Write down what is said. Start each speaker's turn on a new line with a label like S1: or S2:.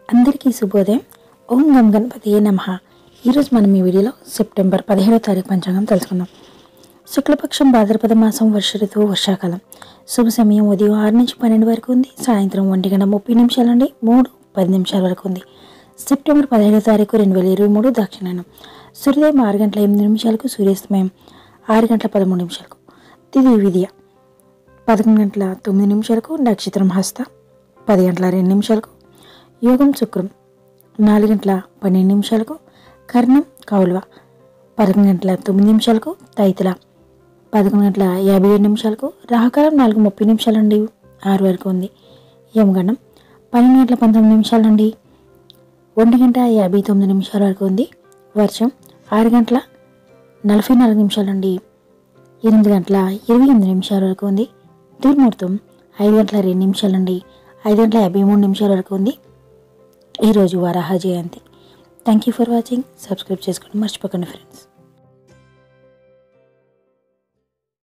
S1: అందరికీ శుభోదయం ఓం గం గణపతి నమ ఈరోజు మనం ఈ వీడియోలో సెప్టెంబర్ పదిహేడో తారీఖు పంచాంగం తెలుసుకుందాం శుక్లపక్షం భాద్రపద మాసం వర్ష ఋతువు వర్షాకాలం శుభ సమయం ఉదయం ఆరు నుంచి పన్నెండు వరకు ఉంది సాయంత్రం ఒంటి గంట ముప్పై నిమిషాల నుండి మూడు పది నిమిషాల వరకు ఉంది సెప్టెంబర్ పదిహేడో తారీఖు రెండు వేల ఇరవై మూడు దక్షిణాయనం సూర్యోదయం ఆరు గంటల ఎనిమిది నిమిషాలకు సూర్యాస్తమయం ఆరు గంటల పదమూడు నిమిషాలకు తిది విధియ పదకొండు గంటల తొమ్మిది నిమిషాలకు నక్షత్రం హస్త పది గంటల రెండు నిమిషాలకు యోగం శుక్రం నాలుగు గంటల పన్నెండు నిమిషాలకు కర్ణం కౌల్వ పదకొండు గంటల తొమ్మిది నిమిషాలకు తైతుల పదకొండు గంటల యాభై ఏడు నిమిషాలకు రాహకాలం నాలుగు ముప్పై నిమిషాల నుండి ఆరు వరకు ఉంది యమగండం పన్నెండు గంటల పంతొమ్మిది నిమిషాల నుండి ఒంటి గంట యాభై తొమ్మిది నిమిషాల వరకు ఉంది వర్షం ఆరు గంటల నలభై నాలుగు నిమిషాల నుండి ఎనిమిది గంటల ఇరవై ఎనిమిది నిమిషాల వరకు ఉంది దుర్ముహూర్తం ఐదు గంటల రెండు నిమిషాల నుండి ఐదు గంటల యాభై మూడు నిమిషాల వరకు ఉంది ఈరోజు Varaha Jayanti thank you for watching subscribe చేసుకోండి మర్చిపోకండి ఫ్రెండ్స్